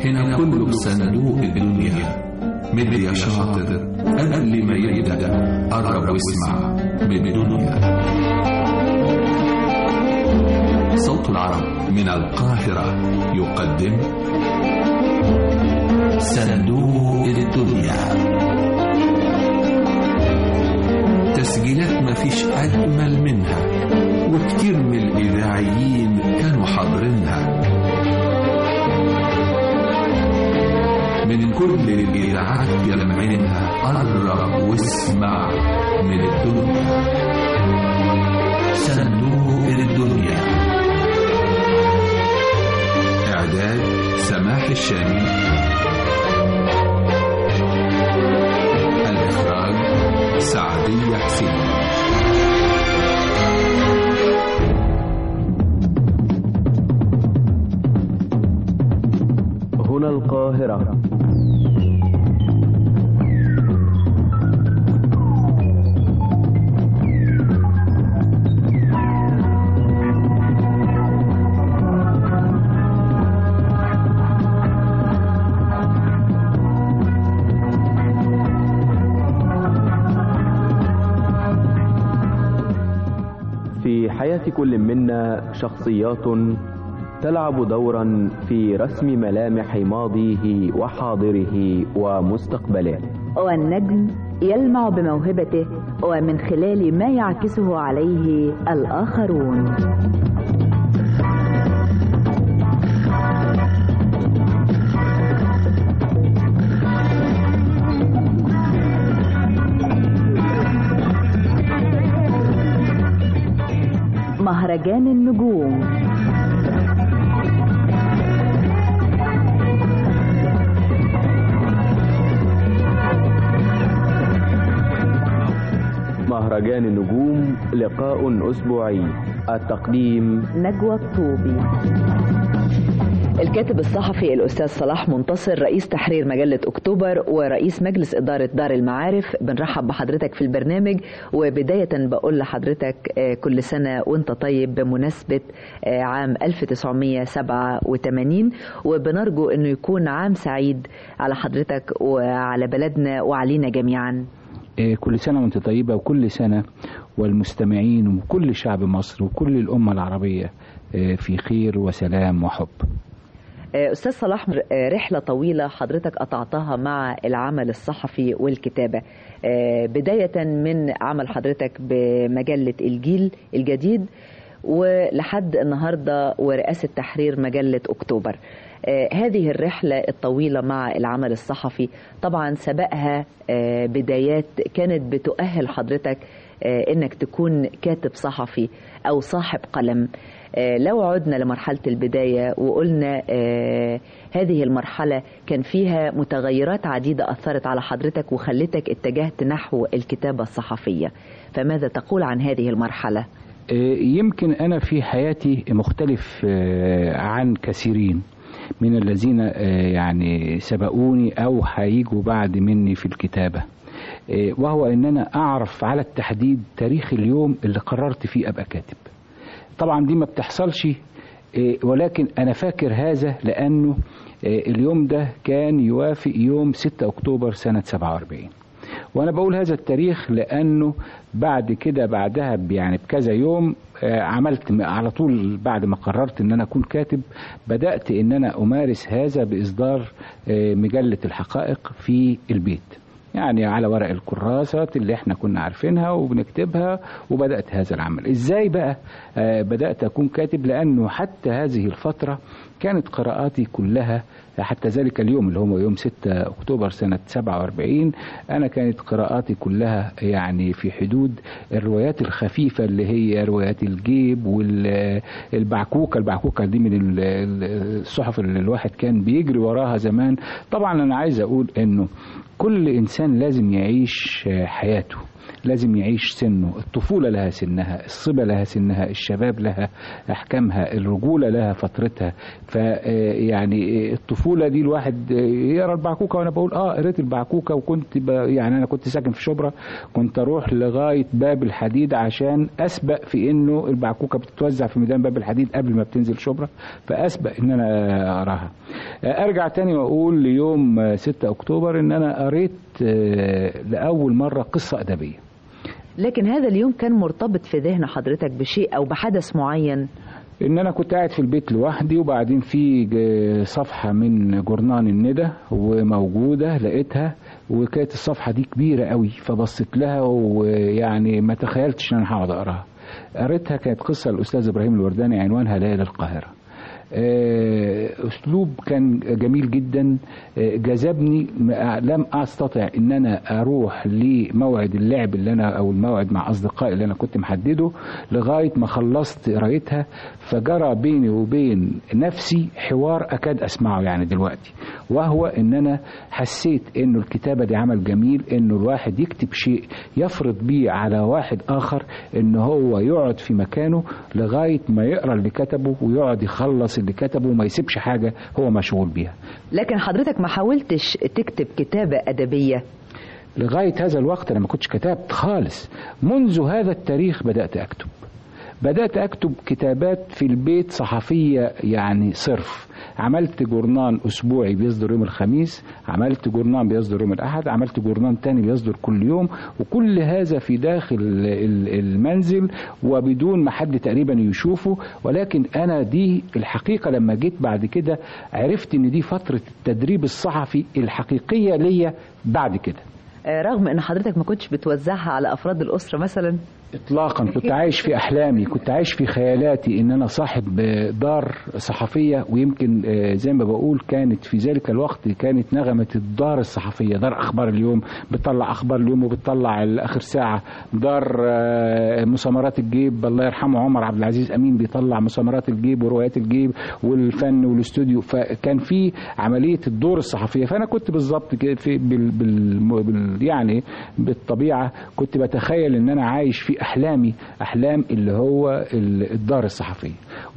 هنا كله بصندوق الدنيا مد يا شاطر قبل ما يبدأ قرب واسمع من الدنيا صوت العرب من القاهرة يقدم صندوق الدنيا تسجيلات مفيش أجمل منها وكتير من الإذاعيين كانوا حاضرينها من كل الإذاعات جمعينها قرب واسمع من الدنيا صندوق الدنيا إعداد سماح الشامي الإخراج سعدية حسين هنا القاهرة في حياة كل منا شخصيات تلعب دورا في رسم ملامح ماضيه وحاضره ومستقبله والنجم يلمع بموهبته ومن خلال ما يعكسه عليه الآخرون مهرجان النجوم مهرجان النجوم لقاء أسبوعي التقديم نجوى الطوبي الكاتب الصحفي الأستاذ صلاح منتصر رئيس تحرير مجلة أكتوبر ورئيس مجلس إدارة دار المعارف بنرحب بحضرتك في البرنامج وبداية بقول لحضرتك آه، كل سنة وانت طيب بمناسبة آه، عام 1987 وبنرجو أنه يكون عام سعيد على حضرتك وعلى بلدنا وعلينا جميعا آه، كل سنة وانت طيبة وكل سنة والمستمعين وكل شعب مصر وكل الأمة العربية آه، في خير وسلام وحب آه، أستاذ صلاح آه، رحلة طويلة حضرتك قطعتها مع العمل الصحفي والكتابة آه، بداية من عمل حضرتك بمجلة الجيل الجديد ولحد النهاردة ورئاسة تحرير مجلة أكتوبر آه، هذه الرحلة الطويلة مع العمل الصحفي طبعا سبقها آه، بدايات كانت بتؤهل حضرتك آه، انك تكون كاتب صحفي او صاحب قلم آه، لو عدنا لمرحلة البداية وقلنا آه، هذه المرحلة كان فيها متغيرات عديدة أثرت على حضرتك وخلتك اتجهت نحو الكتابة الصحفية فماذا تقول عن هذه المرحلة؟ آه، يمكن أنا في حياتي مختلف آه، عن كثيرين من الذين آه، يعني سبقوني أو هيجوا بعد مني في الكتابة آه، وهو أن أنا أعرف على التحديد تاريخ اليوم اللي قررت فيه أبقى كاتب طبعا دي ما بتحصلش آه، ولكن أنا فاكر هذا لأنه آه، اليوم ده كان يوافق يوم 6 أكتوبر سنة 47 وانا بقول هذا التاريخ لانه بعد كده بعدها ب- يعني بكذا يوم آه، عملت م- على طول بعد ما قررت ان انا اكون كاتب بدات ان انا امارس هذا باصدار آه، مجله الحقائق في البيت يعني على ورق الكراسات اللي احنا كنا عارفينها وبنكتبها وبدات هذا العمل ازاي بقى آه، بدات اكون كاتب لانه حتى هذه الفتره كانت قراءاتي كلها حتى ذلك اليوم اللي هو يوم 6 اكتوبر سنه 47 انا كانت قراءاتي كلها يعني في حدود الروايات الخفيفه اللي هي روايات الجيب والبعكوكه البعكوكه دي من ال- ال- الصحف اللي الواحد كان بيجري وراها زمان طبعا انا عايز اقول انه كل انسان لازم يعيش حياته لازم يعيش سنه الطفولة لها سنها الصبا لها سنها الشباب لها أحكامها الرجولة لها فترتها فيعني الطفولة الطفوله دي الواحد يقرا البعكوكه وانا بقول اه قريت البعكوكه وكنت ب... يعني انا كنت ساكن في شبرا كنت اروح لغايه باب الحديد عشان اسبق في انه البعكوكه بتتوزع في ميدان باب الحديد قبل ما بتنزل شبرا فاسبق ان انا اقراها ارجع تاني واقول ليوم 6 اكتوبر ان انا قريت لاول مره قصه ادبيه لكن هذا اليوم كان مرتبط في ذهن حضرتك بشيء او بحدث معين ان انا كنت قاعد في البيت لوحدي وبعدين في صفحه من جورنان الندى وموجوده لقيتها وكانت الصفحه دي كبيره قوي فبصيت لها ويعني ما تخيلتش ان انا هقعد اقراها قريتها كانت قصه الاستاذ ابراهيم الورداني عنوانها ليالي القاهره اسلوب كان جميل جدا جذبني لم استطع ان انا اروح لموعد اللعب اللي انا او الموعد مع اصدقائي اللي انا كنت محدده لغايه ما خلصت قرايتها فجرى بيني وبين نفسي حوار اكاد اسمعه يعني دلوقتي وهو ان انا حسيت انه الكتابه دي عمل جميل انه الواحد يكتب شيء يفرض بيه على واحد اخر ان هو يقعد في مكانه لغايه ما يقرا اللي كتبه ويقعد يخلص اللي كتبه وما يسيبش حاجه هو مشغول بيها لكن حضرتك ما حاولتش تكتب كتابه ادبيه لغايه هذا الوقت انا ما كنتش كتبت خالص منذ هذا التاريخ بدات اكتب بدات اكتب كتابات في البيت صحفيه يعني صرف عملت جورنان اسبوعي بيصدر يوم الخميس عملت جورنان بيصدر يوم الاحد عملت جورنان تاني بيصدر كل يوم وكل هذا في داخل المنزل وبدون ما حد تقريبا يشوفه ولكن انا دي الحقيقه لما جيت بعد كده عرفت ان دي فتره التدريب الصحفي الحقيقيه ليا بعد كده رغم ان حضرتك ما كنتش بتوزعها على افراد الاسره مثلا اطلاقا كنت عايش في احلامي كنت عايش في خيالاتي ان انا صاحب دار صحفيه ويمكن زي ما بقول كانت في ذلك الوقت كانت نغمه الدار الصحفيه دار اخبار اليوم بتطلع اخبار اليوم وبتطلع اخر ساعه دار مسامرات الجيب الله يرحمه عمر عبد العزيز امين بيطلع مسامرات الجيب وروايات الجيب والفن والاستوديو فكان في عمليه الدور الصحفيه فانا كنت بالظبط في بال بال يعني بالطبيعه كنت بتخيل ان انا عايش في احلامي احلام اللي هو الدار الصحفيه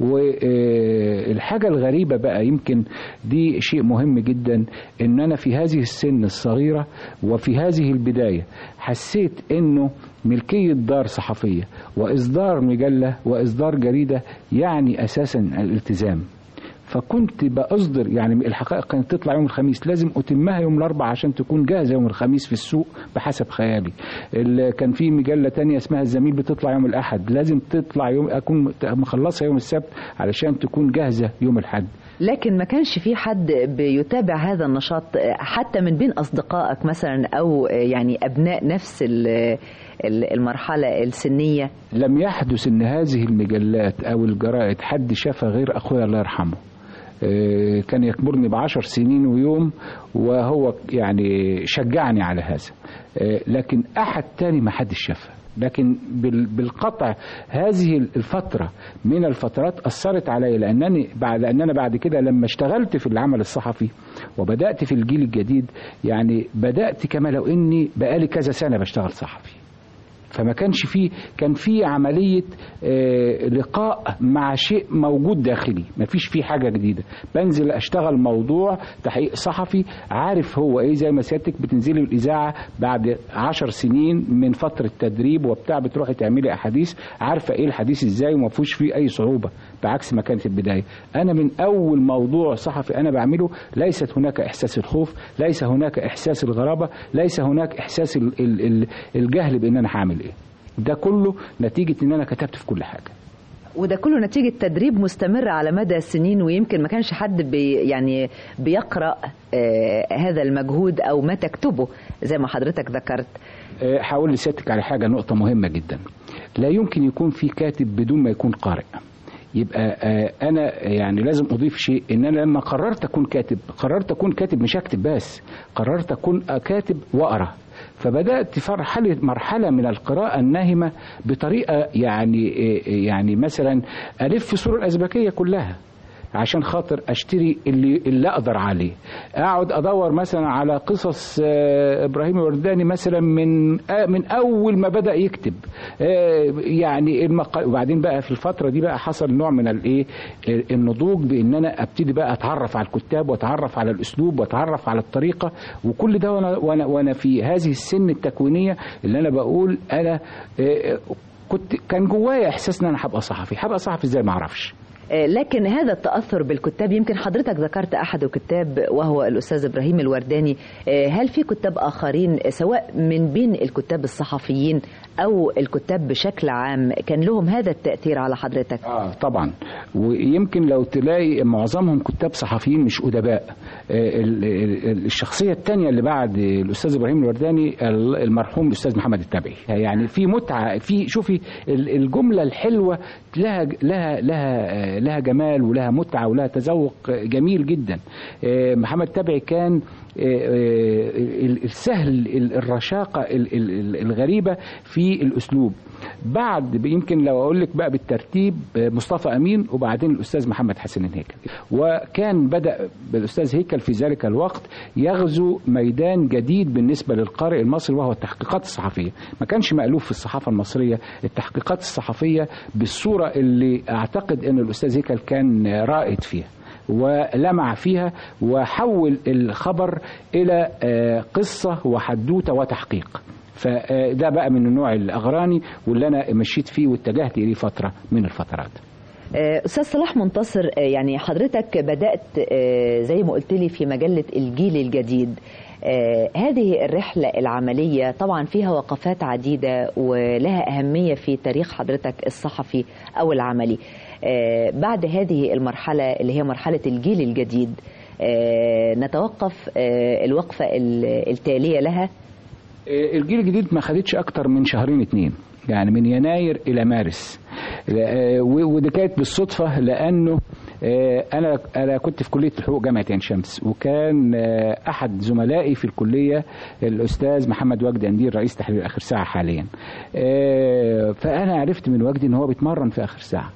والحاجه الغريبه بقى يمكن دي شيء مهم جدا ان انا في هذه السن الصغيره وفي هذه البدايه حسيت انه ملكيه دار صحفيه واصدار مجله واصدار جريده يعني اساسا الالتزام فكنت بأصدر يعني الحقائق كانت تطلع يوم الخميس لازم أتمها يوم الأربعاء عشان تكون جاهزة يوم الخميس في السوق بحسب خيالي كان في مجلة تانية اسمها الزميل بتطلع يوم الأحد لازم تطلع يوم أكون مخلصها يوم السبت علشان تكون جاهزة يوم الحد لكن ما كانش في حد بيتابع هذا النشاط حتى من بين أصدقائك مثلا أو يعني أبناء نفس المرحلة السنية لم يحدث ان هذه المجلات او الجرائد حد شافها غير اخويا الله يرحمه كان يكبرني بعشر سنين ويوم وهو يعني شجعني على هذا لكن احد تاني ما حدش شافها لكن بالقطع هذه الفترة من الفترات أثرت علي لأنني بعد أن أنا بعد كده لما اشتغلت في العمل الصحفي وبدأت في الجيل الجديد يعني بدأت كما لو إني بقالي كذا سنة بشتغل صحفي فما كانش فيه كان في عملية آه لقاء مع شيء موجود داخلي ما فيش فيه حاجة جديدة بنزل أشتغل موضوع تحقيق صحفي عارف هو إيه زي ما سيادتك بتنزلي الإذاعة بعد عشر سنين من فترة تدريب وبتاع بتروحي تعملي أحاديث عارفة إيه الحديث إزاي وما فيهوش فيه أي صعوبة بعكس ما كانت البداية أنا من أول موضوع صحفي أنا بعمله ليست هناك إحساس الخوف ليس هناك إحساس الغرابة ليس هناك إحساس الجهل بأن أنا هعمل إيه ده كله نتيجة ان انا كتبت في كل حاجة وده كله نتيجة تدريب مستمر على مدى السنين ويمكن ما كانش حد بي يعني بيقرأ آه هذا المجهود أو ما تكتبه زي ما حضرتك ذكرت هقول لسيادتك على حاجة نقطة مهمة جدا لا يمكن يكون في كاتب بدون ما يكون قارئ يبقى آه انا يعني لازم اضيف شيء ان انا لما قررت اكون كاتب قررت اكون كاتب مش اكتب بس قررت اكون كاتب واقرا فبدات في مرحله مرحله من القراءه الناهمه بطريقه يعني يعني مثلا الف في السور الازبكيه كلها عشان خاطر اشتري اللي اللي اقدر عليه اقعد ادور مثلا على قصص آه، ابراهيم الورداني مثلا من آه، من اول ما بدا يكتب آه، يعني المقال وبعدين بقى في الفتره دي بقى حصل نوع من الايه آه، النضوج بان انا ابتدي بقى اتعرف على الكتاب واتعرف على الاسلوب واتعرف على الطريقه وكل ده وانا وانا وانا في هذه السن التكوينيه اللي انا بقول انا آه، كنت كان جوايا احساس ان انا هبقى صحفي هبقى صحفي ازاي ما اعرفش آه، لكن هذا التأثر بالكتاب يمكن حضرتك ذكرت أحد الكتاب وهو الأستاذ إبراهيم الورداني آه، هل في كتاب آخرين سواء من بين الكتاب الصحفيين أو الكتاب بشكل عام كان لهم هذا التأثير على حضرتك اه طبعا ويمكن لو تلاقي معظمهم كتاب صحفيين مش ادباء آه، ال- ال- الشخصيه الثانيه اللي بعد الاستاذ ابراهيم الورداني ال- المرحوم الاستاذ محمد التبعي يعني في متعه في شوفي ال- الجمله الحلوه لها لها لها آه، لها جمال ولها متعه ولها تذوق جميل جدا آه، محمد التبعي كان آه، آه، ال- السهل ال- الرشاقه ال- ال- الغريبه في الاسلوب بعد يمكن لو اقول لك بقى بالترتيب آه، مصطفى امين وبعدين الاستاذ محمد حسن الهيكل وكان بدا بالاستاذ هيكل في ذلك الوقت يغزو ميدان جديد بالنسبه للقارئ المصري وهو التحقيقات الصحفيه ما كانش مألوف في الصحافه المصريه التحقيقات الصحفيه بالصوره اللي اعتقد ان الاستاذ هيكل كان رائد فيها ولمع فيها وحول الخبر الى آه، قصه وحدوته وتحقيق فده بقى من النوع الاغراني واللي انا مشيت فيه واتجهت اليه فتره من الفترات آه، أستاذ صلاح منتصر آه، يعني حضرتك بدأت آه، زي ما قلت لي في مجلة الجيل الجديد آه، هذه الرحلة العملية طبعا فيها وقفات عديدة ولها أهمية في تاريخ حضرتك الصحفي أو العملي آه، بعد هذه المرحلة اللي هي مرحلة الجيل الجديد آه، نتوقف آه، الوقفة ال- التالية لها آه، الجيل الجديد ما خدتش اكتر من شهرين اتنين يعني من يناير الى مارس آه، و- ودي كانت بالصدفه لانه آه، انا انا كنت في كليه الحقوق جامعه عين شمس وكان آه، احد زملائي في الكليه الاستاذ محمد وجدي اندير رئيس تحرير اخر ساعه حاليا آه، فانا عرفت من وجدي ان هو بيتمرن في اخر ساعه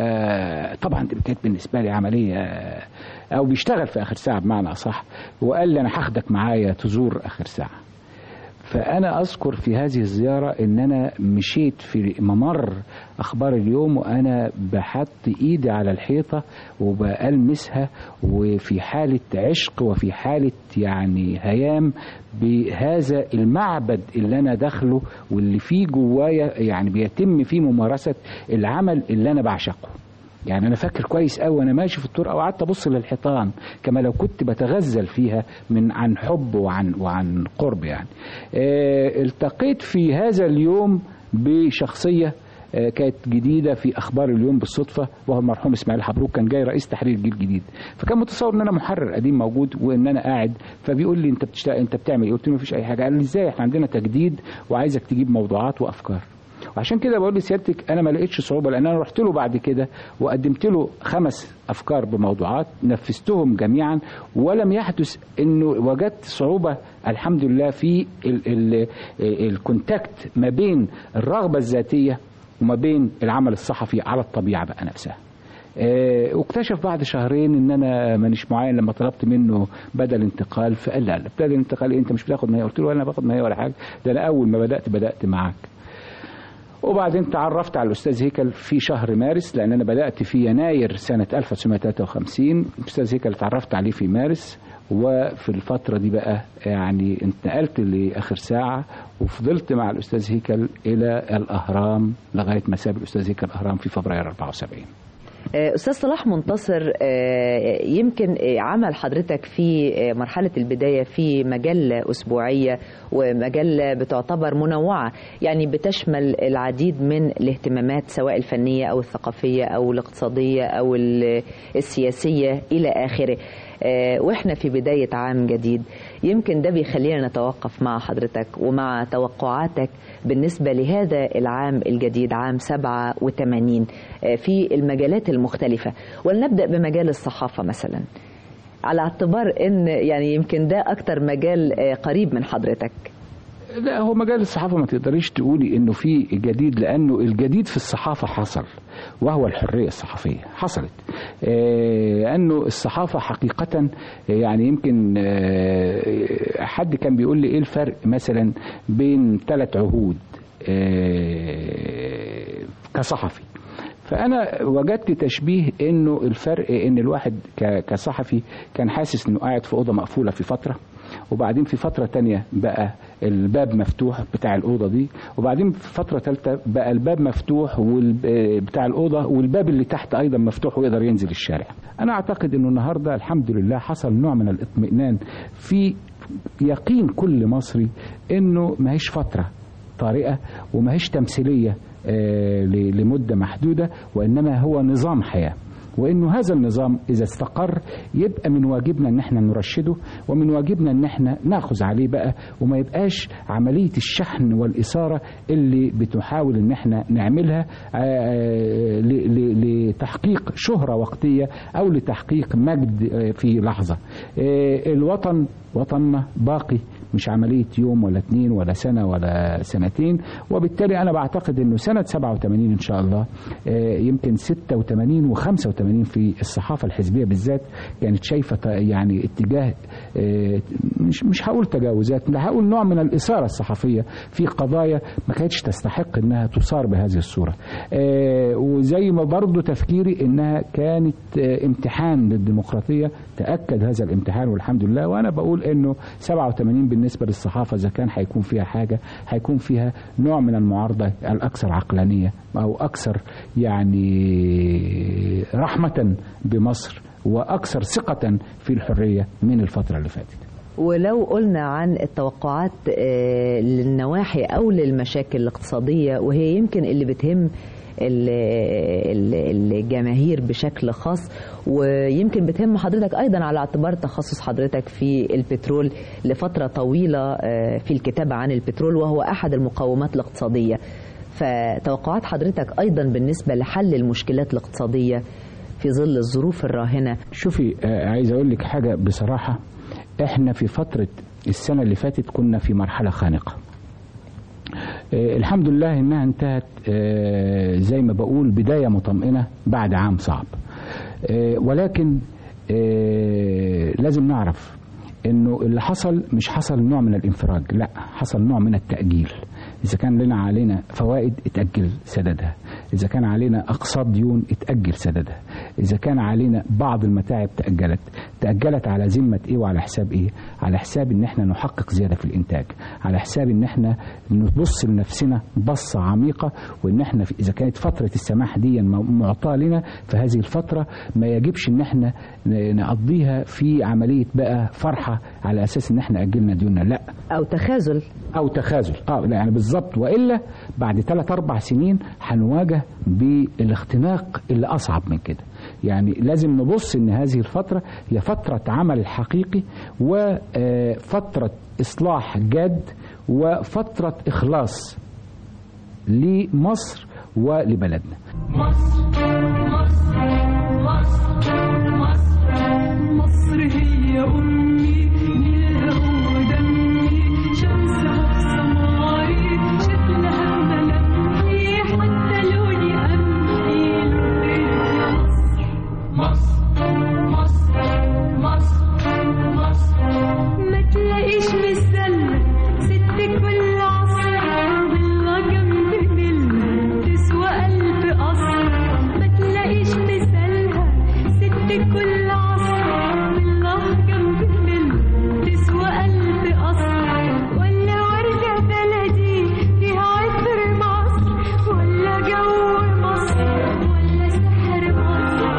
فطبعا دي كانت بالنسبه لي عمليه آه، او بيشتغل في اخر ساعه بمعنى اصح وقال لي انا هاخدك معايا تزور اخر ساعه فأنا أذكر في هذه الزيارة إن أنا مشيت في ممر أخبار اليوم وأنا بحط إيدي على الحيطة وبألمسها وفي حالة عشق وفي حالة يعني هيام بهذا المعبد اللي أنا داخله واللي فيه جوايا يعني بيتم فيه ممارسة العمل اللي أنا بعشقه يعني انا فاكر كويس قوي وانا ماشي في الطرقه وقعدت ابص للحيطان كما لو كنت بتغزل فيها من عن حب وعن وعن قرب يعني آه التقيت في هذا اليوم بشخصيه آه، كانت جديده في اخبار اليوم بالصدفه وهو المرحوم اسماعيل حبروك كان جاي رئيس تحرير جيل جديد فكان متصور ان انا محرر قديم موجود وان انا قاعد فبيقول لي انت بتشتغل انت بتعمل ايه قلت له مفيش اي حاجه قال لي ازاي احنا عندنا تجديد وعايزك تجيب موضوعات وافكار وعشان كده بقول لسيادتك انا ما لقيتش صعوبه لان انا رحت له بعد كده وقدمت له خمس افكار بموضوعات نفذتهم جميعا ولم يحدث انه وجدت صعوبه الحمد لله في ال ال الكونتاكت ما بين الرغبه الذاتيه وما بين العمل الصحفي على الطبيعه بقى نفسها. آه، واكتشف بعد شهرين ان انا مانيش معين لما طلبت منه بدل انتقال فقال لا لا بدل انتقال إيه؟ انت مش بتاخد مهيه قلت له انا باخد مهيه ولا حاجه ده انا اول ما بدات بدات معاك وبعدين تعرفت على الاستاذ هيكل في شهر مارس لان انا بدات في يناير سنه 1953 الاستاذ هيكل اتعرفت عليه في مارس وفي الفتره دي بقى يعني انتقلت لاخر ساعه وفضلت مع الاستاذ هيكل الى الاهرام لغايه ما ساب الاستاذ هيكل الاهرام في فبراير 74 آه، أستاذ صلاح منتصر آه، يمكن آه، عمل حضرتك في آه، مرحلة البداية في مجلة أسبوعية ومجلة بتعتبر منوعة يعني بتشمل العديد من الاهتمامات سواء الفنية أو الثقافية أو الاقتصادية أو ال- السياسية إلى آخره آه، واحنا في بداية عام جديد يمكن ده بيخلينا نتوقف مع حضرتك ومع توقعاتك بالنسبة لهذا العام الجديد عام 87 آه، في المجالات المختلفة ولنبدأ بمجال الصحافة مثلا على اعتبار ان يعني يمكن ده اكتر مجال آه، قريب من حضرتك لا هو مجال الصحافة ما تقدريش تقولي انه في جديد لانه الجديد في الصحافة حصل وهو الحرية الصحفية حصلت آه، انه الصحافة حقيقة يعني يمكن آه، حد كان بيقول لي ايه الفرق مثلا بين ثلاث عهود آه، كصحفي فانا وجدت تشبيه انه الفرق ان الواحد ك- كصحفي كان حاسس انه قاعد في اوضه مقفوله في فتره وبعدين في فتره تانية بقى الباب مفتوح بتاع الاوضه دي وبعدين في فتره ثالثه بقى الباب مفتوح وال- بتاع الاوضه والباب اللي تحت ايضا مفتوح ويقدر ينزل الشارع انا اعتقد انه النهارده الحمد لله حصل نوع من الاطمئنان في يقين كل مصري انه ما هيش فتره طارئه وما هيش تمثيليه آه، ل- لمده محدوده وانما هو نظام حياه وانه هذا النظام اذا استقر يبقى من واجبنا ان احنا نرشده ومن واجبنا ان احنا ناخذ عليه بقى وما يبقاش عمليه الشحن والاثاره اللي بتحاول ان احنا نعملها آه، ل- ل- لتحقيق شهره وقتيه او لتحقيق مجد آه، في لحظه آه، الوطن وطننا باقي مش عملية يوم ولا اتنين ولا سنة ولا سنتين وبالتالي أنا بعتقد أنه سنة 87 إن شاء الله آه، يمكن 86 و85 في الصحافة الحزبية بالذات كانت شايفة ت- يعني اتجاه آه، مش مش هقول تجاوزات لا هقول نوع من الإثارة الصحفية في قضايا ما كانتش تستحق أنها تثار بهذه الصورة آه، وزي ما برضو تفكيري أنها كانت آه، امتحان للديمقراطية تأكد هذا الامتحان والحمد لله وأنا بقول أنه 87 بالنسبة للصحافة إذا كان هيكون فيها حاجة هيكون فيها نوع من المعارضة الأكثر عقلانية أو أكثر يعني رحمة بمصر وأكثر ثقة في الحرية من الفترة اللي فاتت ولو قلنا عن التوقعات آه، للنواحي او للمشاكل الاقتصاديه وهي يمكن اللي بتهم ال- ال- الجماهير بشكل خاص ويمكن بتهم حضرتك ايضا على اعتبار تخصص حضرتك في البترول لفتره طويله آه، في الكتابه عن البترول وهو احد المقومات الاقتصاديه فتوقعات حضرتك ايضا بالنسبه لحل المشكلات الاقتصاديه في ظل الظروف الراهنه شوفي آه، عايز أقول لك حاجة بصراحة إحنا في فترة السنة اللي فاتت كنا في مرحلة خانقة آه، الحمد لله انها انتهت آه، زي ما بقول بدايه مطمئنه بعد عام صعب آه، ولكن آه، لازم نعرف انه اللي حصل مش حصل نوع من الانفراج لا حصل نوع من التاجيل اذا كان لنا علينا فوائد اتاجل سددها اذا كان علينا اقساط ديون اتاجل سددها اذا كان علينا بعض المتاعب تاجلت تاجلت على ذمه ايه وعلى حساب ايه على حساب ان احنا نحقق زياده في الانتاج على حساب ان احنا نبص لنفسنا بصه عميقه وان احنا في اذا كانت فتره السماح دي م- معطاه لنا فهذه الفتره ما يجبش ان احنا ن- نقضيها في عمليه بقى فرحه على اساس ان احنا اجلنا ديوننا لا او تخاذل او تخاذل اه لا يعني بالظبط والا بعد ثلاث اربع سنين هنواجه بالاختناق اللي اصعب من كده يعني لازم نبص ان هذه الفتره هي فتره عمل حقيقي وفتره اصلاح جاد وفتره اخلاص لمصر ولبلدنا مصر مصر مصر مصر مصر هي أمي نيلها ودمي شمسها في سماري شكلها ملامحي حتى لوني قمحي لونك يا مصر مصر مصر مصر مصر ما تلاقيش مثلها ست كل عصر بالله جنب ملها تسوى قلب قصر ما تلاقيش مثالها ست كل عصر بالله جنب ملها تسوى قلب قصر ولا وردة بلدي فيها عطر مصر ولا جو مصر ولا سحر مصر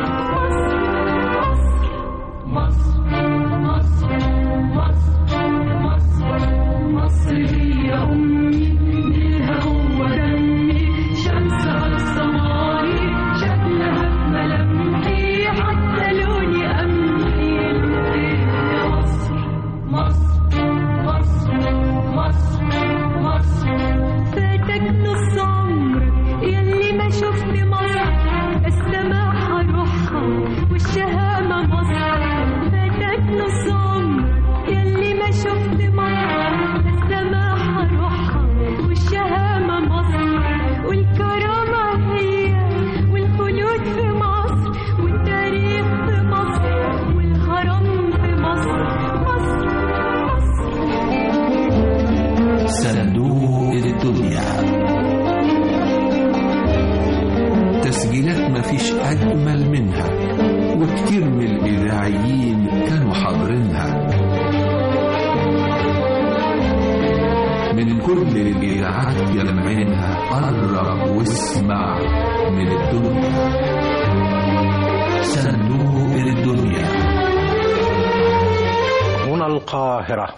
مصر مصر مصر مصر مصر هي أمي نيلها هو دمي شمسها الصواري شكلها بملامحي حتى لوني قمحي لونك يا مصر مصر مصر مصر مصر فاتك نص عمرك يلي ما شفت مصر السماحة روحها والشهامة مصر فاتك نص عمرك يلي ما شفت مصر السماحة روحها تسجيلات مفيش أجمل منها وكتير من الإذاعيين كانوا حاضرينها من كل الإذاعات يلمعينها قرب واسمع من الدنيا صندوق الدنيا هنا القاهرة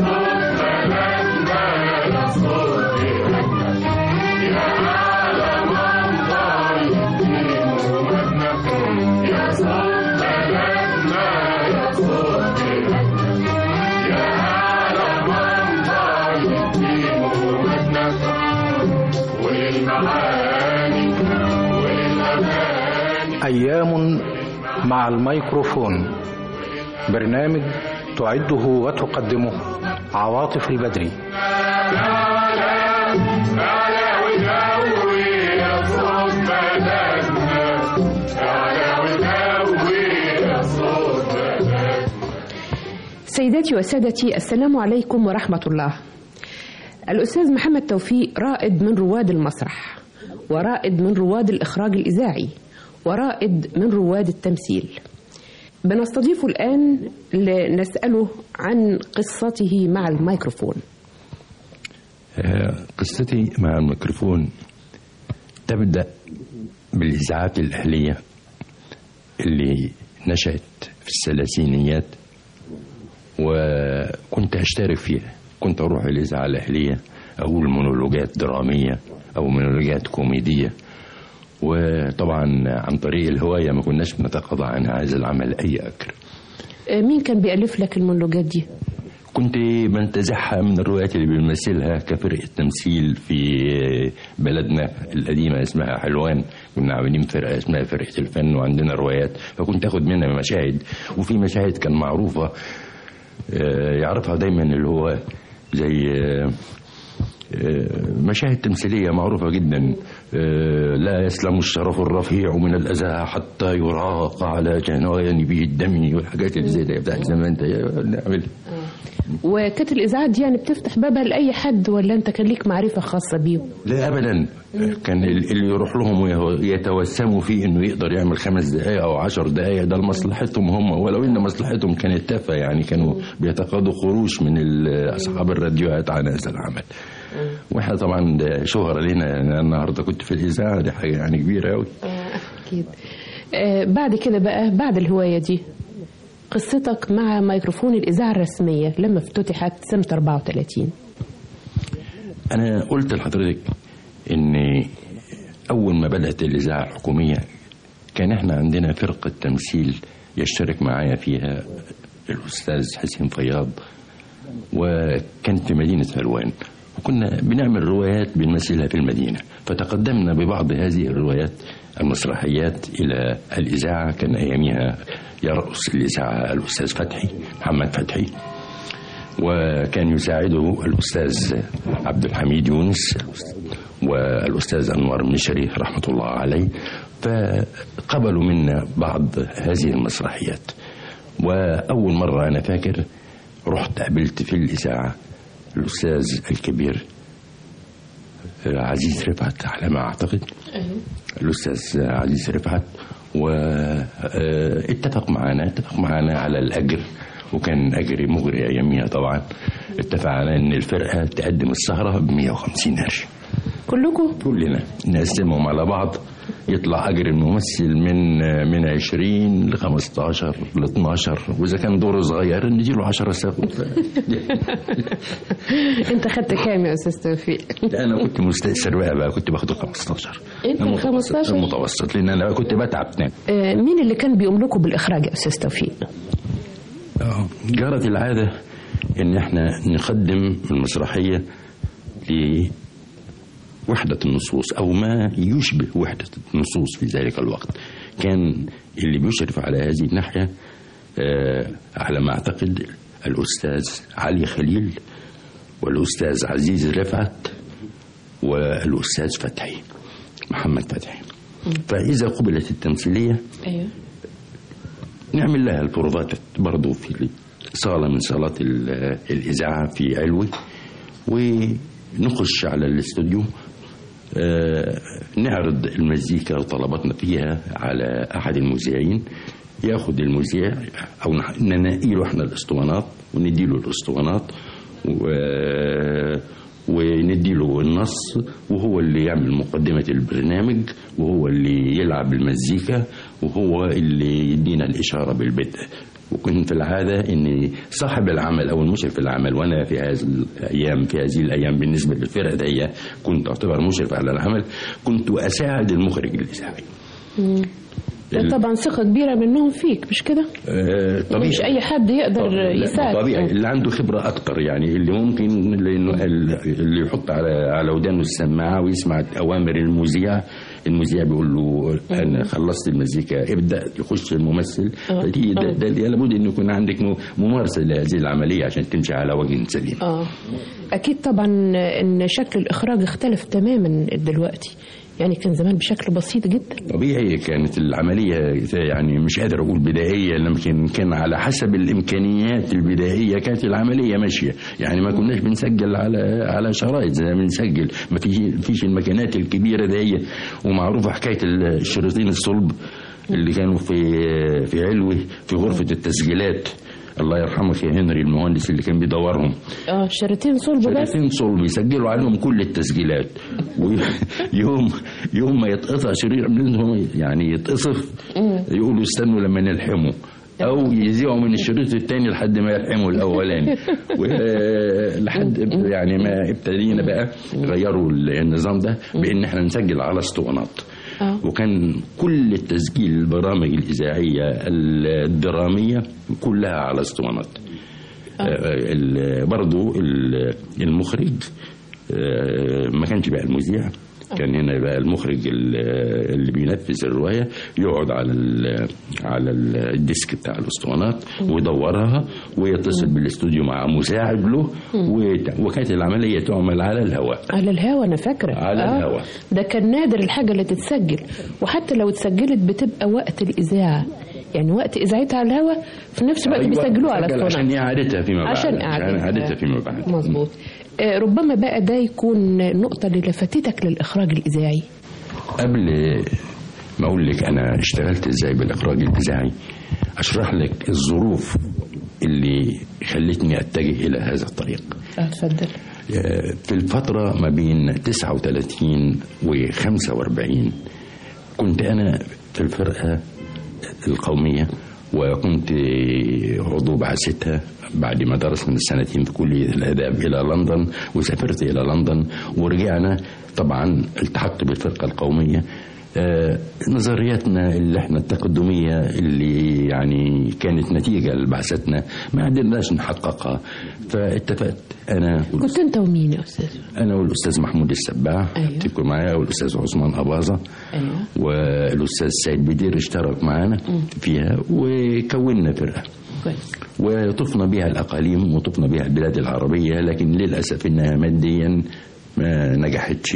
أيام مع الميكروفون برنامج تعده وتقدمه عواطف البدري سيداتي وسادتي السلام عليكم ورحمة الله الأستاذ محمد توفيق رائد من رواد المسرح ورائد من رواد الإخراج الإذاعي ورائد من رواد التمثيل بنستضيفه الآن لنسأله عن قصته مع الميكروفون آه، قصتي مع الميكروفون تبدأ بالإذاعات الأهلية اللي نشأت في الثلاثينيات وكنت أشترك فيها كنت أروح الإذاعة الأهلية أقول مونولوجات درامية أو مونولوجات كوميدية وطبعا عن طريق الهواية ما كناش بنتقاضى عن هذا العمل أي أجر آه، مين كان بيألف لك المونولوجات دي؟ كنت بنتزعها من الروايات اللي بنمثلها كفرقة تمثيل في بلدنا القديمة اسمها حلوان كنا عاملين فرقة اسمها فرقة الفن وعندنا روايات فكنت اخد منها مشاهد وفي مشاهد كان معروفة آه، يعرفها دايما اللي هو زي آه، آه، مشاهد تمثيلية معروفة جدا آه، لا يسلم الشرف الرفيع من الأذى حتى يراق على جنانبه الدم والحاجات اللي زي دي بتاعت زمان دي نعمل وكانت الإذاعات دي يعني بتفتح بابها لأي حد ولا أنت كان ليك معرفة خاصة بيهم؟ لا ابدا كان ال- اللي يروح لهم ويه- يتوسموا فيه انه يقدر يعمل خمس دقائق او عشر دقائق ده لمصلحتهم هم ولو ان مصلحتهم كانت تافهه يعني كانوا بيتقاضوا قروش من ال- اصحاب الراديوهات عن هذا العمل واحنا طبعا ده شهرة لنا أنا النهارده كنت في الاذاعه دي حاجه يعني كبيره قوي أكيد آه بعد كده بقى بعد الهواية دي قصتك مع ميكروفون الإذاعة الرسمية لما افتتحت سنة 34 انا قلت لحضرتك ان اول ما بدات الاذاعه الحكوميه كان احنا عندنا فرقه تمثيل يشترك معايا فيها الاستاذ حسين فياض وكانت في مدينه حلوان وكنا بنعمل روايات بنمثلها في المدينه فتقدمنا ببعض هذه الروايات المسرحيات الى الاذاعه كان ايامها يرأس الاذاعه الاستاذ فتحي محمد فتحي وكان يساعده الأستاذ عبد الحميد يونس والأستاذ أنور مشري رحمة الله عليه فقبلوا منا بعض هذه المسرحيات وأول مرة أنا فاكر رحت قابلت في الإذاعة الأستاذ الكبير عزيز رفعت على ما أعتقد الأستاذ عزيز رفعت واتفق معانا اتفق معانا على الأجر وكان أجري مغري أياميها طبعا اتفق على إن الفرقة تقدم السهرة ب 150 قرش كلكم كلنا نقسمهم على بعض يطلع أجر الممثل من من 20 ل 15 ل 12 وإذا كان دوره صغير نديله 10 ساعات أنت خدت كام يا أستاذ توفيق؟ لا انا كنت مستأثر بقى بقى كنت باخده 15 أنت ال 15 المتوسط لان انا كنت بتعب تاني آه مين اللي كان بيملكه بالإخراج يا أستاذ توفيق؟ آه، جرت العادة إن إحنا نقدم المسرحية لوحدة النصوص أو ما يشبه وحدة النصوص في ذلك الوقت كان اللي بيشرف على هذه الناحية آه، على ما أعتقد الأستاذ علي خليل والأستاذ عزيز رفعت والأستاذ فتحي محمد فتحي فإذا قبلت التمثيلية أيوه نعمل لها البروفات برضه في صالة من صالات ال- الإذاعة في علوي ونخش على الاستوديو آه، نعرض المزيكا وطلباتنا فيها على احد المذيعين ياخد المذيع او نح- ننقيله احنا الاسطوانات ونديله الاسطوانات و ونديله النص وهو اللي يعمل مقدمة البرنامج وهو اللي يلعب المزيكا وهو اللي يدينا الإشارة بالبدء وكنت في العادة أن صاحب العمل أو المشرف العمل وأنا في هذه الأيام في هذه الأيام بالنسبة للفرقة دي كنت أعتبر مشرف على العمل كنت أساعد المخرج الإذاعي ده طبعا ثقة كبيرة منهم فيك مش كده؟ آه، طبيعي مش أي حد يقدر لا، يساعد طبيعي اللي عنده خبرة أكتر يعني اللي ممكن لأنه اللي يحط على على ودانه السماعة ويسمع أوامر المذيع المذيع بيقول له أنا خلصت المزيكا ابدأ يخش الممثل آه. فدي ده, آه. ده لابد إنه يكون عندك م- ممارسة لهذه العملية عشان تمشي على وجه سليم اه اكيد طبعا ان شكل الاخراج اختلف تماما دلوقتي يعني كان زمان بشكل بسيط جدا طبيعي كانت العملية يعني مش قادر أقول بدائية لكن كان على حسب الإمكانيات البدائية كانت العملية ماشية يعني ما كناش بنسجل على على شرايط زي ما بنسجل ما فيش فيش المكانات الكبيرة دي ومعروفة حكاية الشريطين الصلب اللي كانوا في في علوي في غرفة التسجيلات الله يرحمك يا هنري المهندس اللي كان بيدورهم اه شريطين صلب بس شريطين صلب يسجلوا عليهم كل التسجيلات ويوم يوم ما يتقطع شريط منهم يعني يتقصف يقولوا استنوا لما نلحمه او يذيعوا من الشريط الثاني لحد ما يلحموا الاولاني ولحد يعني ما ابتدينا بقى غيروا النظام ده بان احنا نسجل على اسطوانات آه. وكان كل التسجيل البرامج الاذاعيه الدراميه كلها على اسطوانات آه، ال- برضو ال- المخرج آه، ما كانش بقى المذيع كان هنا بقى المخرج ال- اللي بينفذ الروايه يقعد على ال- على الديسك بتاع الاسطوانات ويدورها ويتصل بالاستوديو مع مساعد له وت- وكانت العمليه تعمل على الهواء على الهوا انا فاكره على الهوا. ده كان نادر الحاجه اللي تتسجل وحتى لو اتسجلت بتبقى وقت الاذاعه يعني وقت اذاعتها على الهوا في نفس الوقت أيوة، بيسجلوها على سجل عشان اسطوانات اعادتها فيما بعد عشان عشان إعادتها. اعادتها فيما بعد مظبوط آه، ربما بقى ده يكون النقطه اللي لفتتك للاخراج الاذاعي قبل ما اقول لك انا اشتغلت ازاي بالاخراج الاذاعي اشرح لك الظروف اللي خلتني اتجه الى هذا الطريق اه اتفضل في الفترة ما بين 39 و 45 كنت أنا في الفرقة القومية وكنت عضو بعثتها بعد ما درسنا سنتين في كلية الآداب إلى لندن وسافرت إلى لندن ورجعنا طبعا التحقت بالفرقة القومية آه، نظرياتنا اللي احنا التقدمية اللي يعني كانت نتيجة لبعثتنا ما قدرناش نحققها فاتفقت أنا كنت انت ومين يا استاذ انا والاستاذ محمود السباع أيوة. تكون معايا والاستاذ عثمان اباظه ايوه والاستاذ سيد بدير اشترك معانا فيها وكونا فرقه كويس وطفنا بها الاقاليم وطفنا بها البلاد العربيه لكن للاسف انها ماديا ما نجحتش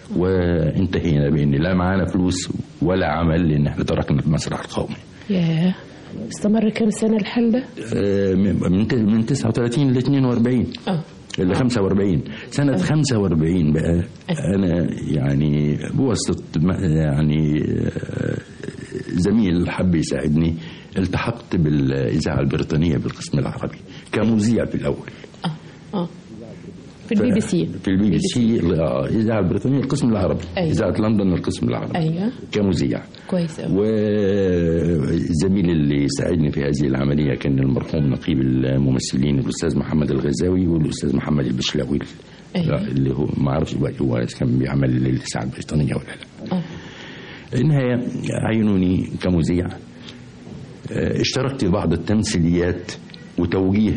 وانتهينا بان لا معانا فلوس ولا عمل لان احنا تركنا المسرح القومي ياه استمر كام سنه الحال ده؟ آه، من من 39 ل 42 اه ل 45 سنة 45 بقى أنا يعني بواسطة ما- يعني آه، زميل حب يساعدني التحقت بالإذاعة البريطانية بالقسم العربي كمذيع في الأول اه اه في البي بي سي في البي بي سي آه، الإذاعة البريطانية القسم العربي أيوة. إذاعة لندن القسم العربي ايوه كمذيع كويس قوي والزميل اللي ساعدني في هذه العملية كان المرحوم نقيب الممثلين الأستاذ محمد الغزاوي والأستاذ محمد البشلاوي أيوة. اللي هو ما اعرفش بقى هو كان بيعمل الإذاعة البريطانية ولا لا اه النهاية عينوني كمذيع آه، اشتركت في بعض التمثيليات وتوجيه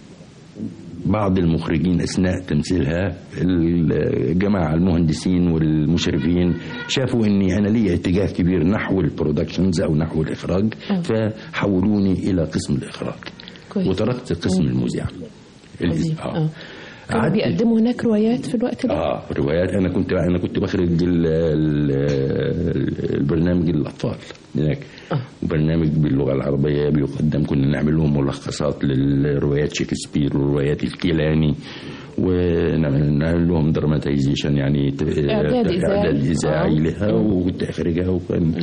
بعض المخرجين اثناء تمثيلها الجماعه المهندسين والمشرفين شافوا اني انا لي اتجاه كبير نحو البرودكشنز او نحو الاخراج آه. فحولوني الى قسم الاخراج كويس. وتركت قسم المذيع عظيم. اه اه كانوا قعدت- بيقدموا هناك روايات في الوقت ده؟ اه روايات انا كنت انا كنت بخرج ال- ال- البرنامج الأطفال هناك وبرنامج باللغة العربية بيقدم كنا نعمل لهم ملخصات للروايات شكسبير وروايات الكيلاني ونعمل لهم دراماتيزيشن يعني ت- إعداد إذاعي. إعداد إذاعي آه. لها وتخريجها وكان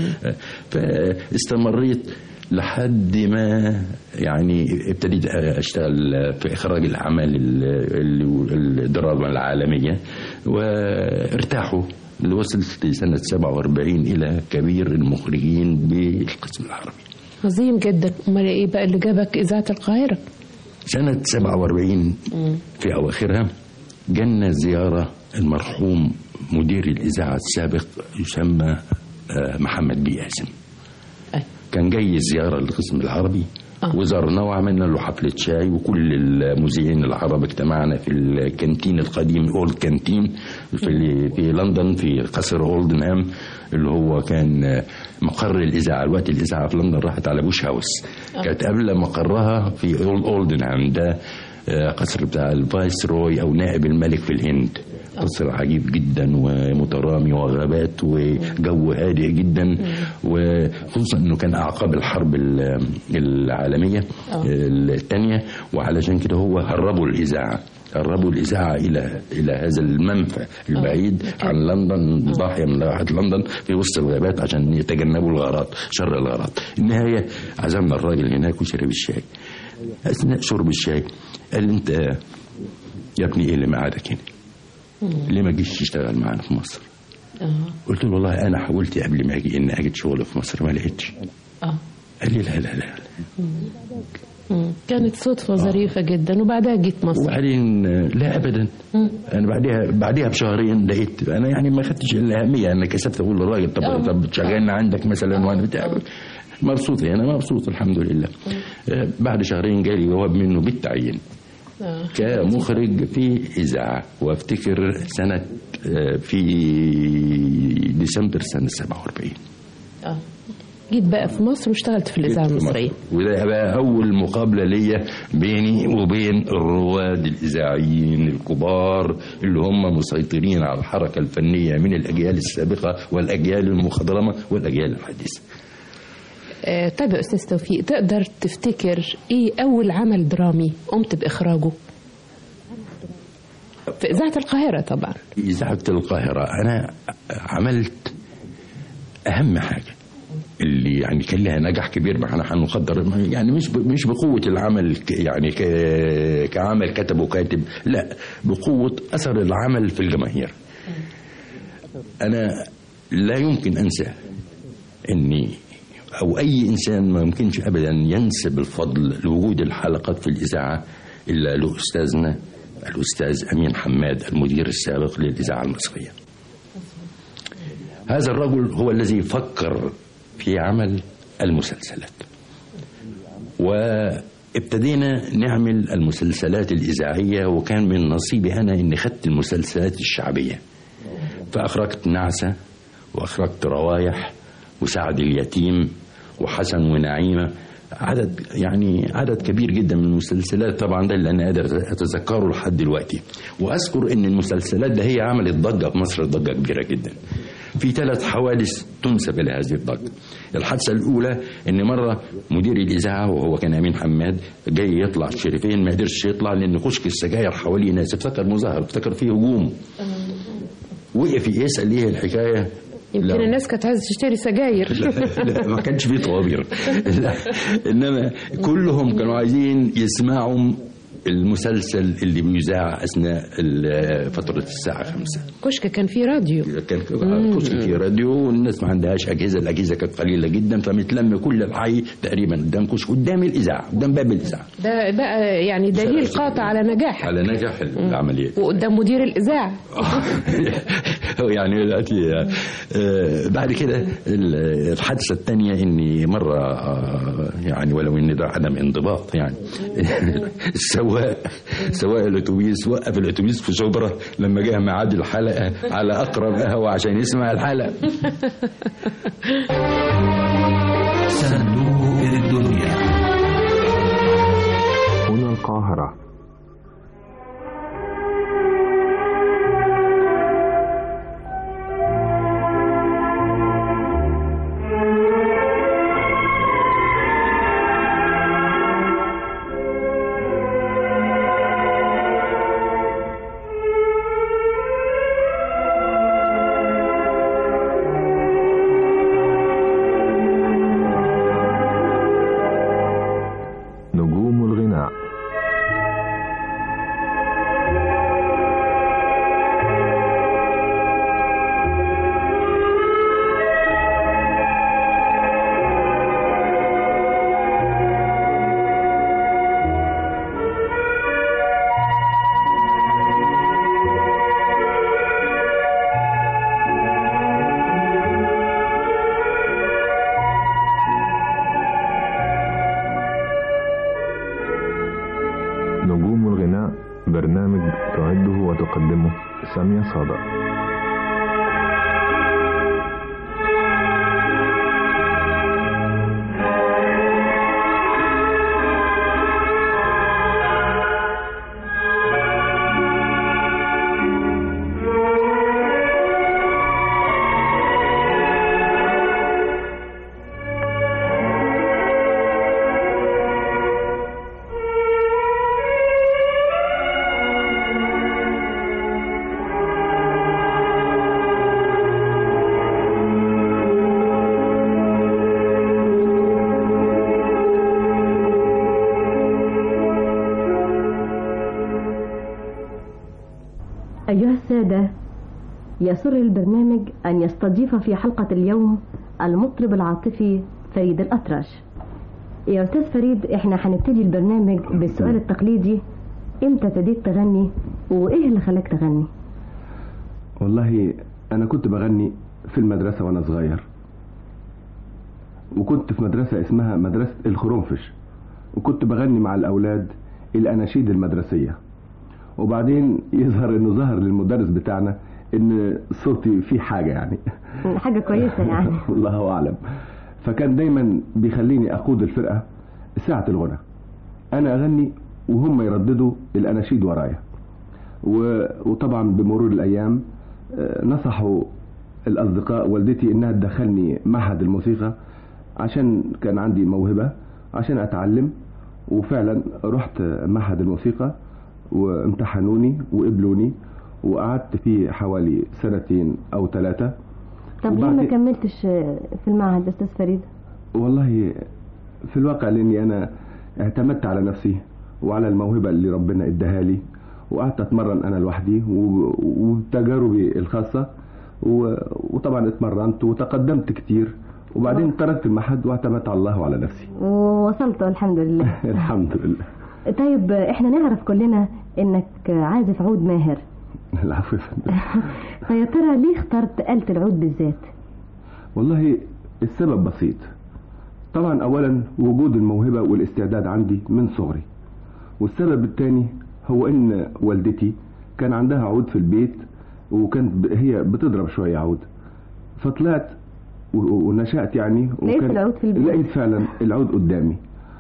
فاستمريت لحد ما يعني ابتديت اشتغل في اخراج الاعمال ال- ال- الدراما العالميه وارتاحوا اللي وصلت سنه 47 الى كبير المخرجين بالقسم العربي عظيم جدا امال ايه بقى اللي جابك اذاعه القاهره سنة 47 في أواخرها جانا زيارة المرحوم مدير الإذاعة السابق يسمى آه، محمد بي قاسم أي. كان جاي زيارة للقسم العربي وزارنا وعملنا له حفلة شاي وكل المذيعين العرب اجتمعنا في الكانتين القديم اولد كانتين في في لندن في قصر اولدنهام اللي هو كان مقر الاذاعه الوقت الاذاعه في لندن راحت على بوش هاوس كانت قبل مقرها في اولد اولدنهام ده آه، قصر بتاع الفايس روي او نائب الملك في الهند قصر عجيب جدا ومترامي وغابات وجو هادئ جدا وخصوصا انه كان اعقاب الحرب ال- العالميه الثانيه وعلشان كده هو هربوا الاذاعه هربوا الإذاعة إلى إلى هذا المنفى البعيد عن لندن ضاحية من ضواحي لندن في وسط الغابات عشان يتجنبوا الغارات شر الغارات النهاية عزمنا الراجل هناك وشرب الشاي أثناء شرب الشاي قال أنت يا ابني إيه اللي معادك هنا؟ ليه ما جيش تشتغل معانا في مصر؟ قلت له والله أنا حاولت قبل ما أجي إن أجد شغل في مصر ما لقيتش اه قال لي لا لا لا مم. كانت صدفه ظريفه جدا وبعدها جيت مصر وبعدين آه، لا ابدا انا بعدها بعدها بشهرين لقيت انا يعني ما خدتش الاهميه انا كسبت اقول للراجل طب آه. طب تشغلنا عندك مثلا وانا بتاع مبسوط انا مبسوط الحمد لله آه، بعد شهرين جالي جواب منه بالتعيين آه. كمخرج في اذاعه وافتكر سنه آه، في ديسمبر سنه 47 اه جيت بقى في مصر واشتغلت في الاذاعه المصريه وده بقى أول مقابلة ليا بيني وبين الرواد الإذاعيين الكبار اللي هم مسيطرين على الحركة الفنية من الأجيال السابقة والأجيال المخضرمة والأجيال الحديثة آه طيب يا استاذ توفيق تقدر تفتكر ايه اول عمل درامي قمت باخراجه في اذاعه القاهره طبعا في إذاعة القاهرة أنا عملت أهم حاجة اللي يعني كان لها نجاح كبير معنا هنقدر يعني مش ب- مش بقوة العمل ك- يعني ك- كعمل كتب وكاتب لا بقوة أثر العمل في الجماهير أنا لا يمكن أنسى إني أو أي إنسان ما يمكنش أبدا ينسب الفضل لوجود الحلقات في الإذاعة إلا لأستاذنا الأستاذ أمين حماد المدير السابق للإذاعة المصرية هذا الرجل هو الذي فكر في عمل المسلسلات وابتدينا نعمل المسلسلات الإذاعية وكان من نصيبي أنا إني خدت المسلسلات الشعبية فأخرجت نعسة وأخرجت روايح وسعد اليتيم وحسن ونعيمة عدد يعني عدد كبير جدا من المسلسلات طبعا ده اللي انا قادر اتذكره لحد دلوقتي واذكر ان المسلسلات ده هي عملت ضجه في مصر ضجه كبيره جدا في ثلاث حوادث تنسب الى هذه الضجه الحادثه الاولى ان مره مدير الاذاعه وهو كان امين حماد جاي يطلع الشريفين ما قدرش يطلع لان كشك السجاير حواليه ناس افتكر مظاهر افتكر فيه هجوم وقف يسال ايه الحكايه يمكن لا. الناس كانت عايزه تشتري سجاير لا, لا ما كانش فيه طوابير لا انما كلهم كانوا عايزين يسمعوا المسلسل اللي بيذاع اثناء ال- فتره الساعه خمسة كشك كان فيه راديو كان كشك في راديو والناس ما عندهاش اجهزه الاجهزه كانت قليله جدا فمتلم كل الحي تقريبا قدام كشك قدام الاذاعه قدام باب الاذاعه ده بقى يعني دليل قاطع على نجاح على نجاح العمليه وقدام مدير الاذاعه هو يعني دلوقتي آه، بعد كده ال- الحادثه الثانيه اني مره آه، يعني ولو ان ده عدم انضباط يعني السواق سواق الاتوبيس وقف الاتوبيس في شبرا لما جه ميعاد الحلقه على اقرب قهوه عشان يسمع الحلقه صندوق الدنيا هنا القاهرة تعده وتقدمه سامية صادق أيها السادة يسر البرنامج أن يستضيف في حلقة اليوم المطرب العاطفي فريد الأطرش يا أستاذ فريد إحنا هنبتدي البرنامج بالسؤال التقليدي إمتى ابتديت تغني وإيه اللي خلاك تغني؟ والله أنا كنت بغني في المدرسة وأنا صغير وكنت في مدرسة اسمها مدرسة الخرنفش وكنت بغني مع الأولاد الأناشيد المدرسية وبعدين يظهر إنه ظهر للمدرس بتاعنا إن صوتي فيه حاجة يعني حاجة كويسة يعني الله أعلم فكان دايما بيخليني أقود الفرقة ساعة الغنى أنا أغني وهم يرددوا الأناشيد ورايا و- وطبعا بمرور الأيام آه، نصحوا الأصدقاء والدتي إنها تدخلني معهد الموسيقى عشان كان عندي موهبة عشان أتعلم وفعلا رحت معهد الموسيقى وامتحنوني وقبلوني وقعدت فيه حوالي سنتين أو ثلاثة طب ليه ما كملتش في المعهد يا أستاذ فريد؟ والله في الواقع لاني انا اعتمدت على نفسي وعلى الموهبه اللي ربنا اداها لي وقعدت اتمرن انا لوحدي و- وبتجاربي الخاصه و- وطبعا اتمرنت وتقدمت كتير وبعدين تركت المعهد واعتمدت على الله وعلى نفسي ووصلت الحمد لله الحمد لله طيب إحنا نعرف كلنا إنك عازف عود ماهر العفو يا فندم. فيا ترى ليه اخترت آلة العود بالذات؟ والله السبب بسيط طبعا اولا وجود الموهبه والاستعداد عندي من صغري والسبب الثاني هو ان والدتي كان عندها عود في البيت وكانت ب- هي بتضرب شويه عود فطلعت و- و- ونشأت يعني لقيت العود في البيت؟ لقيت فعلا العود قدامي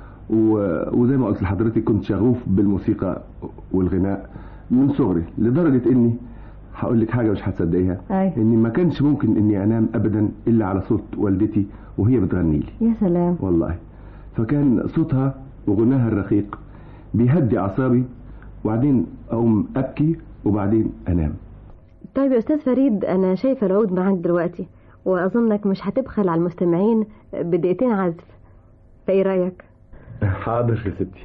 و- وزي ما قلت لحضرتك كنت شغوف بالموسيقى والغناء من صغري لدرجه اني هقول لك حاجه مش هتصدقيها أيوة. اني ما كانش ممكن اني انام ابدا الا على صوت والدتي وهي بتغني لي يا سلام والله فكان صوتها وغناها الرقيق بيهدي اعصابي وبعدين اقوم ابكي وبعدين انام طيب يا أستاذ فريد أنا شايفة العود معاك دلوقتي وأظنك مش هتبخل على المستمعين بدقيقتين عزف فإيه رأيك؟ حاضر يا ستي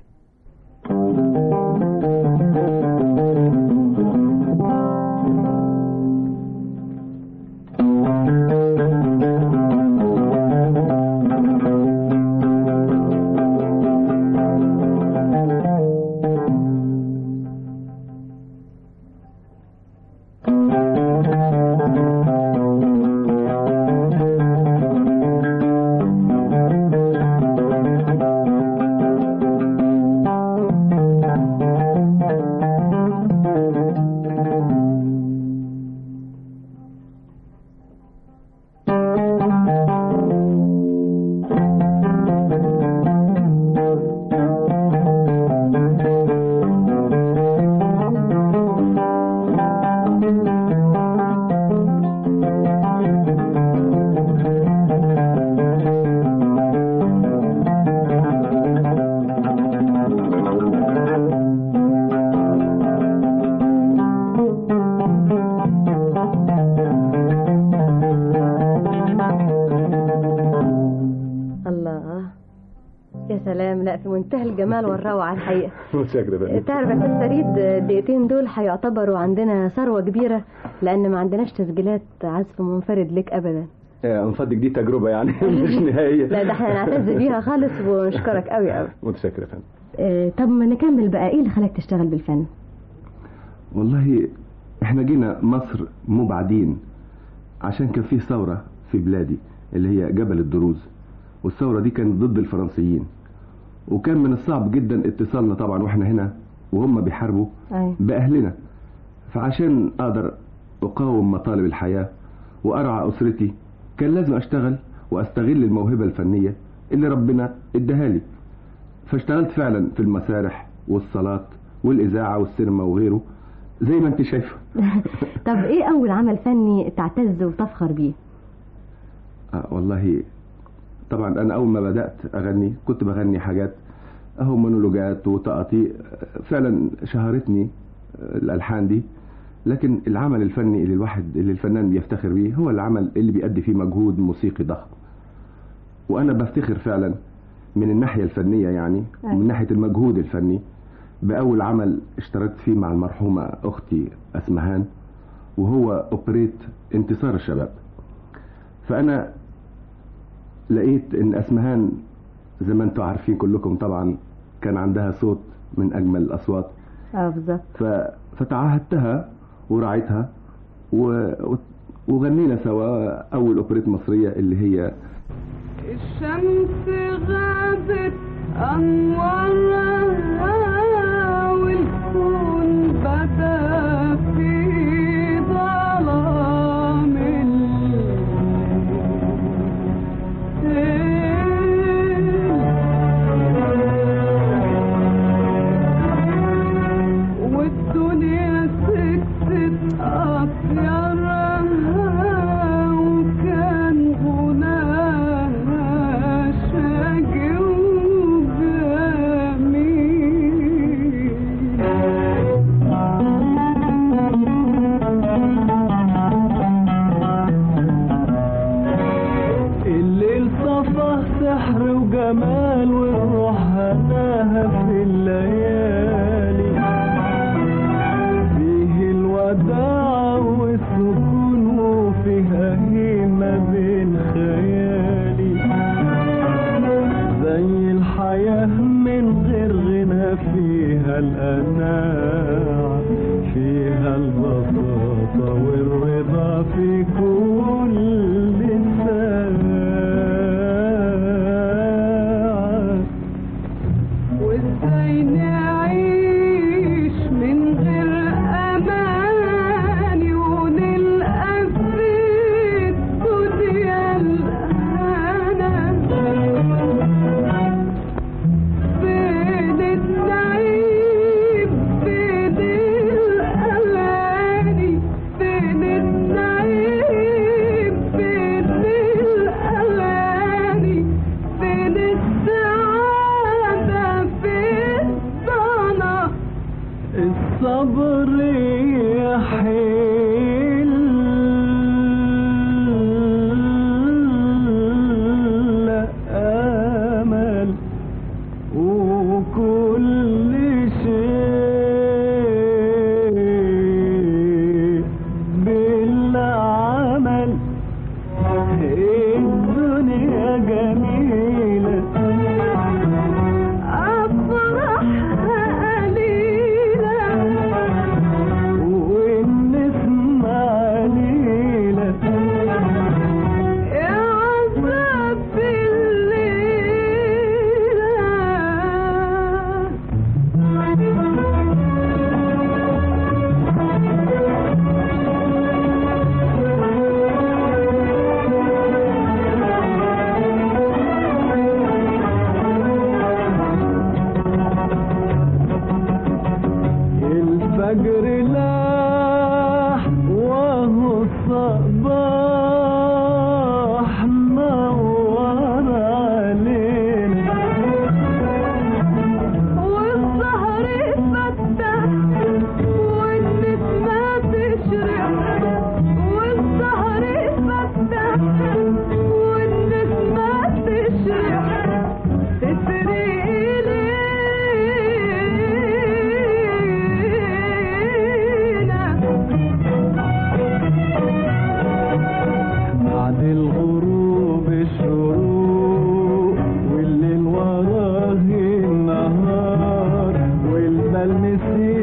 الله يا سلام لا في منتهى الجمال والروعة الحقيقة متشكر يا فندم. تعرف يا أستاذ فريد الدقيقتين دول هيعتبروا عندنا ثروة كبيرة لأن ما عندناش تسجيلات عزف منفرد لك أبدا آه، من فضلك دي تجربه يعني مش نهائيه لا ده احنا نعتز بيها خالص ونشكرك قوي قوي متشكر يا فندم اه طب ما نكمل بقى ايه اللي خلاك تشتغل بالفن والله احنا جينا مصر مبعدين عشان كان في ثورة في بلادي اللي هي جبل الدروز والثورة دي كانت ضد الفرنسيين وكان من الصعب جدا اتصالنا طبعا واحنا هنا وهم بيحاربوا أيوة. بأهلنا فعشان اقدر اقاوم مطالب الحياه وارعى اسرتي كان لازم اشتغل واستغل الموهبه الفنيه اللي ربنا اداها لي فاشتغلت فعلا في المسارح والصلاه والاذاعه والسينما وغيره زي ما انت شايفه طب ايه اول عمل فني تعتز وتفخر بيه آه والله طبعا انا اول ما بدات اغني كنت بغني حاجات اهو مونولوجات وتقاطيع فعلا شهرتني الالحان دي لكن العمل الفني اللي الواحد اللي الفنان بيفتخر بيه هو العمل اللي بيأدي فيه مجهود موسيقي ضخم وانا بفتخر فعلا من الناحيه الفنيه يعني من ناحيه المجهود الفني باول عمل اشتركت فيه مع المرحومه اختي اسمهان وهو اوبريت انتصار الشباب فانا لقيت ان اسمهان زي ما انتم عارفين كلكم طبعا كان عندها صوت من اجمل الاصوات اه بالظبط ف... فتعهدتها ورعيتها و... وغنينا سوا اول اوبريت مصريه اللي هي الشمس غابت أنوارها والكون بدا في ظلام الليل والدنيا سكتت أطيارها وكان غناها شاقي الليل صفى سحر وجمال والروح هناها في الليالي فيه الوداع والسكون وفيها هيمة بين خيالي زي الحياة من غير غنى فيها القناعة فيها البساطة والرضا في كل ساعة وازاي نعيش من غير اماني ونلقى في الدنيا الهنا فين النعيم فين الاماني فين النعيم فين الاماني فين السعادة فين الصنع الصبر يحل أمل وكل شيء بالعمل الدنيا جميلة أفرحها قليلة والنسمة عليلة يا عذاب الفجر لاح وهو الصباح نور علينا والسهر فتح والنسمة تشرق والسهر فتح والنسمة تشرق تسري بعد الغروب الشروق والليل وراه النهار والبال مسير